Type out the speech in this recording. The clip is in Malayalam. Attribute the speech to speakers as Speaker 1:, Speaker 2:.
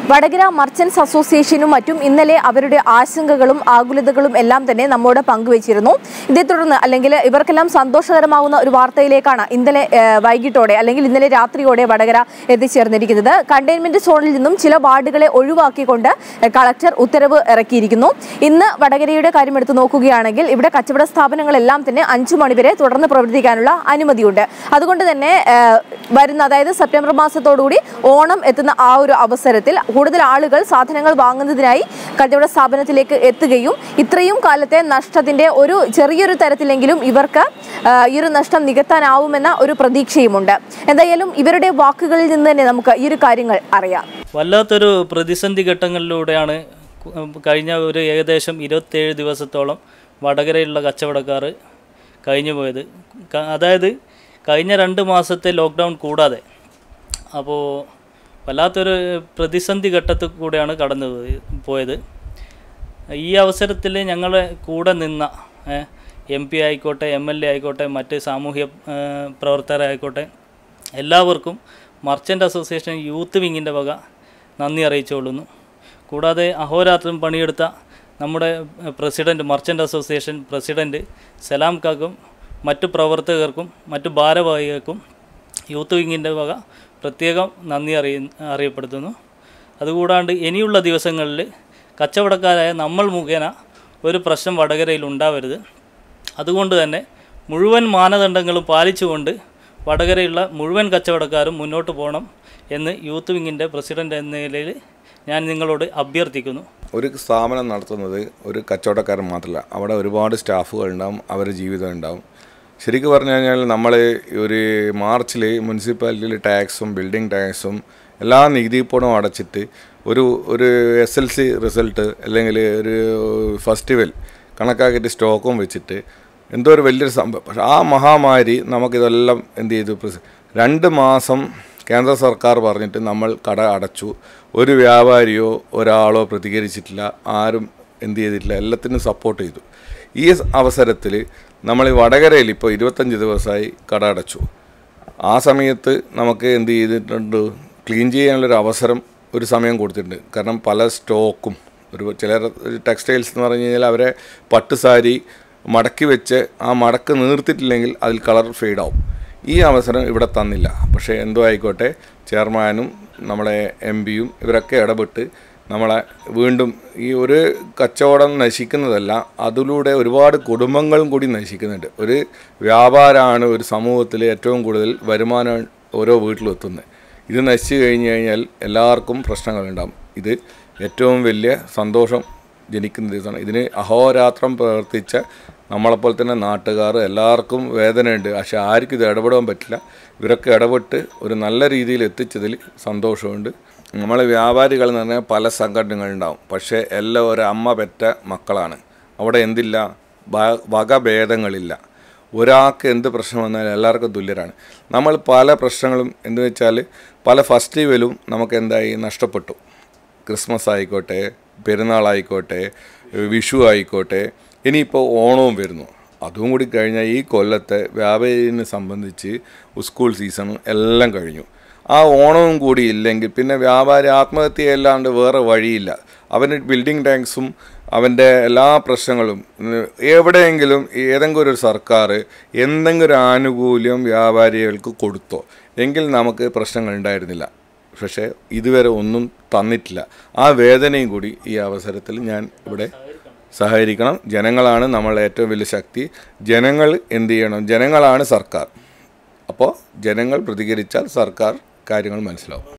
Speaker 1: വടകര മർച്ചന്റ്സ് അസോസിയേഷനും മറ്റും ഇന്നലെ അവരുടെ ആശങ്കകളും ആകുലതകളും എല്ലാം തന്നെ നമ്മോട് പങ്കുവച്ചിരുന്നു ഇതേ തുടർന്ന് അല്ലെങ്കിൽ ഇവർക്കെല്ലാം സന്തോഷകരമാവുന്ന ഒരു വാർത്തയിലേക്കാണ് ഇന്നലെ ഏഹ്, വൈകിട്ടോടെ അല്ലെങ്കിൽ ഇന്നലെ രാത്രിയോടെ വടകര എത്തിച്ചേർന്നിരിക്കുന്നത് കണ്ടെയ്ൻമെന്റ് സോണിൽ നിന്നും ചില വാർഡുകളെ ഒഴിവാക്കിക്കൊണ്ട് ഏഹ്, കളക്ടർ ഉത്തരവ് ഇറക്കിയിരിക്കുന്നു ഇന്ന് വടകരയുടെ കാര്യം എടുത്തു നോക്കുകയാണെങ്കിൽ ഇവിടെ കച്ചവട സ്ഥാപനങ്ങളെല്ലാം തന്നെ അഞ്ചു മണിവരെ തുടർന്ന് പ്രവർത്തിക്കാനുള്ള അനുമതിയുണ്ട് അതുകൊണ്ട് തന്നെ ഏഹ്, വരുന്ന അതായത് സെപ്റ്റംബർ മാസത്തോടുകൂടി ഓണം എത്തുന്ന ആ ഒരു അവസരത്തിൽ കൂടുതൽ ആളുകൾ സാധനങ്ങൾ വാങ്ങുന്നതിനായി കച്ചവട സ്ഥാപനത്തിലേക്ക് എത്തുകയും ഇത്രയും കാലത്തെ നഷ്ടത്തിന്റെ ഒരു ചെറിയൊരു തരത്തിലെങ്കിലും ഇവർക്ക് ആ, ഈ ഒരു നഷ്ടം നികത്താനാവുമെന്ന ഒരു പ്രതീക്ഷയുമുണ്ട് എന്തായാലും ഇവരുടെ വാക്കുകളിൽ നിന്ന് തന്നെ നമുക്ക് ഈ ഒരു കാര്യങ്ങൾ അറിയാം
Speaker 2: വല്ലാത്തൊരു പ്രതിസന്ധി ഘട്ടങ്ങളിലൂടെയാണ് കു- കഴിഞ്ഞ ഒരു ഏകദേശം ഇരുപത്തേഴ് ദിവസത്തോളം വടകരയിലുള്ള കച്ചവടക്കാർ കഴിഞ്ഞു പോയത് ക- അതായത് കഴിഞ്ഞ രണ്ട് മാസത്തെ ലോക്ക്ഡൗൺ കൂടാതെ അപ്പോൾ വല്ലാത്തൊരു പ്രതിസന്ധി ഘട്ടത്തിൽ കൂടെയാണ് കടന്നു പോയി- പോയത് ഈ അവസരത്തിൽ ഞങ്ങളെ കൂടെ നിന്ന എം പി ആയിക്കോട്ടെ എം എൽ എ ആയിക്കോട്ടെ മറ്റ് സാമൂഹ്യ ഏ, പ്രവർത്തകരായിക്കോട്ടെ എല്ലാവർക്കും മർച്ചൻ്റ് അസോസിയേഷൻ യൂത്ത് വിങ്ങിൻ്റെ വക നന്ദി അറിയിച്ചുകൊള്ളുന്നു കൂടാതെ അഹോരാത്രം പണിയെടുത്ത നമ്മുടെ president merchant association president Salam കാക്കും മറ്റു പ്രവർത്തകർക്കും മറ്റു ഭാരവാഹികൾക്കും യൂത്ത് വിങ്ങിൻ്റെ വക പ്രത്യേകം നന്ദി അറിയ അറിയപ്പെടുത്തുന്നു അതുകൂടാണ്ട് ഇനിയുള്ള ദിവസങ്ങളിൽ കച്ചവടക്കാരായ നമ്മൾ മുഖേന ഒരു പ്രശ്നം വടകരയിൽ ഉണ്ടാവരുത് അതുകൊണ്ട് തന്നെ മുഴുവൻ മാനദണ്ഡങ്ങളും പാലിച്ചുകൊണ്ട് വടകരയുള്ള മുഴുവൻ കച്ചവടക്കാരും മുന്നോട്ട് പോകണം എന്ന് യൂത്ത് വിങ്ങിൻ്റെ പ്രസിഡൻ്റ് എന്ന നിലയിൽ ഞാൻ നിങ്ങളോട് അഭ്യർത്ഥിക്കുന്നു
Speaker 3: ഒരു സ്ഥാപനം നടത്തുന്നത് ഒരു കച്ചവടക്കാരൻ മാത്രമല്ല അവിടെ ഒരുപാട് സ്റ്റാഫുകൾ ഉണ്ടാവും അവരുടെ ജീവിതം ഉണ്ടാവും ശരിക്കും പറഞ്ഞു കഴിഞ്ഞാൽ നമ്മൾ ഒരു മാർച്ചിൽ മുനിസിപ്പാലിറ്റിയിൽ ടാക്സും ബിൽഡിംഗ് ടാക്സും എല്ലാ നികുതി പണവും അടച്ചിട്ട് ഒരു ഒരു എസ് എൽ സി റിസൾട്ട് അല്ലെങ്കിൽ ഒരു ഫെസ്റ്റിവൽ കണക്കാക്കിയിട്ട് സ്റ്റോക്കും വെച്ചിട്ട് എന്തോ ഒരു വലിയൊരു സംഭവം പക്ഷെ ആ മഹാമാരി നമുക്കിതെല്ലാം എന്ത് ചെയ്തു പ്രസ- രണ്ട് മാസം കേന്ദ്ര സർക്കാർ പറഞ്ഞിട്ട് നമ്മൾ കട അടച്ചു ഒരു വ്യാപാരിയോ ഒരാളോ പ്രതികരിച്ചിട്ടില്ല ആരും എന്ത് ചെയ്തിട്ടില്ല എല്ലാത്തിനും സപ്പോർട്ട് ചെയ്തു ഈ അവസരത്തിൽ നമ്മൾ ഈ വടകരയിൽ ഇപ്പോൾ ഇരുപത്തഞ്ച് ദിവസമായി കട അടച്ചു ആ സമയത്ത് നമുക്ക് എന്ത് ചെയ്തിട്ടുണ്ട് ക്ലീൻ ചെയ്യാനുള്ളൊരു അവസരം ഒരു സമയം കൊടുത്തിട്ടുണ്ട് കാരണം പല സ്റ്റോക്കും ഒരു ചിലർ ടെക്സ്റ്റൈൽസ് എന്ന് പറഞ്ഞു കഴിഞ്ഞാൽ അവരെ പട്ട് സാരി മടക്കി വെച്ച് ആ മടക്ക് നീർത്തിട്ടില്ലെങ്കിൽ അതിൽ കളർ ഫെയ്ഡാവും ഈ അവസരം ഇവിടെ തന്നില്ല പക്ഷേ എന്തോ ആയിക്കോട്ടെ ചെയർമാനും നമ്മുടെ എം പിയും ഇവരൊക്കെ ഇടപെട്ട് നമ്മളെ വീണ്ടും ഈ ഒരു കച്ചവടം നശിക്കുന്നതല്ല അതിലൂടെ ഒരുപാട് കുടുംബങ്ങളും കൂടി നശിക്കുന്നുണ്ട് ഒരു വ്യാപാരമാണ് ഒരു സമൂഹത്തിൽ ഏറ്റവും കൂടുതൽ വരുമാനം ഓരോ വീട്ടിലും എത്തുന്നത് ഇത് നശിച്ചു കഴിഞ്ഞ് കഴിഞ്ഞാൽ എല്ലാവർക്കും പ്രശ്നങ്ങളുണ്ടാകും ഇത് ഏറ്റവും വലിയ സന്തോഷം ജനിക്കുന്ന ദിവസമാണ് ഇതിന് അഹോരാത്രം പ്രവർത്തിച്ച നമ്മളെപ്പോലെ തന്നെ നാട്ടുകാർ എല്ലാവർക്കും വേദനയുണ്ട് പക്ഷെ ആർക്കും ഇത് ഇടപെടാൻ പറ്റില്ല ഇവരൊക്കെ ഇടപെട്ട് ഒരു നല്ല രീതിയിൽ എത്തിച്ചതിൽ സന്തോഷമുണ്ട് നമ്മളെ വ്യാപാരികൾ എന്ന് പറഞ്ഞാൽ പല സംഘടനകളുണ്ടാവും പക്ഷേ എല്ലാം ഒരു അമ്മ പെറ്റ മക്കളാണ് അവിടെ എന്തില്ല വ- വകഭേദങ്ങളില്ല ഒരാൾക്ക് എന്ത് പ്രശ്നം വന്നാലും എല്ലാവർക്കും തുല്യരാണ് നമ്മൾ പല പ്രശ്നങ്ങളും എന്ന് വെച്ചാൽ പല ഫെസ്റ്റിവലും നമുക്ക് എന്തായി നഷ്ടപ്പെട്ടു ക്രിസ്മസ് ആയിക്കോട്ടെ പെരുന്നാളായിക്കോട്ടെ വിഷു ആയിക്കോട്ടെ ഇനിയിപ്പോൾ ഓണവും വരുന്നു അതും കൂടി കഴിഞ്ഞാൽ ഈ കൊല്ലത്തെ വ്യാപാരിനെ സംബന്ധിച്ച് സ്കൂൾ സീസണും എല്ലാം കഴിഞ്ഞു ആ ഓണവും കൂടി ഇല്ലെങ്കിൽ പിന്നെ വ്യാപാരി ആത്മഹത്യ അല്ലാണ്ട് വേറെ വഴിയില്ല അവന് ബിൽഡിംഗ് ടാക്സും അവൻ്റെ എല്ലാ പ്രശ്നങ്ങളും ഉം, എവിടെയെങ്കിലും ഏതെങ്കിലും ഒരു സർക്കാർ എന്തെങ്കിലും ഒരു ആനുകൂല്യം വ്യാപാരികൾക്ക് കൊടുത്തോ എങ്കിൽ നമുക്ക് പ്രശ്നങ്ങൾ ഉണ്ടായിരുന്നില്ല പക്ഷേ ഇതുവരെ ഒന്നും തന്നിട്ടില്ല ആ വേദനയും കൂടി ഈ അവസരത്തിൽ ഞാൻ ഇവിടെ സഹകരിക്കണം ജനങ്ങളാണ് നമ്മളുടെ ഏറ്റവും വലിയ ശക്തി ജനങ്ങൾ എന്ത് ചെയ്യണം ജനങ്ങളാണ് സർക്കാർ അപ്പോൾ ജനങ്ങൾ പ്രതികരിച്ചാൽ സർക്കാർ കാര്യങ്ങൾ മനസ്സിലാവും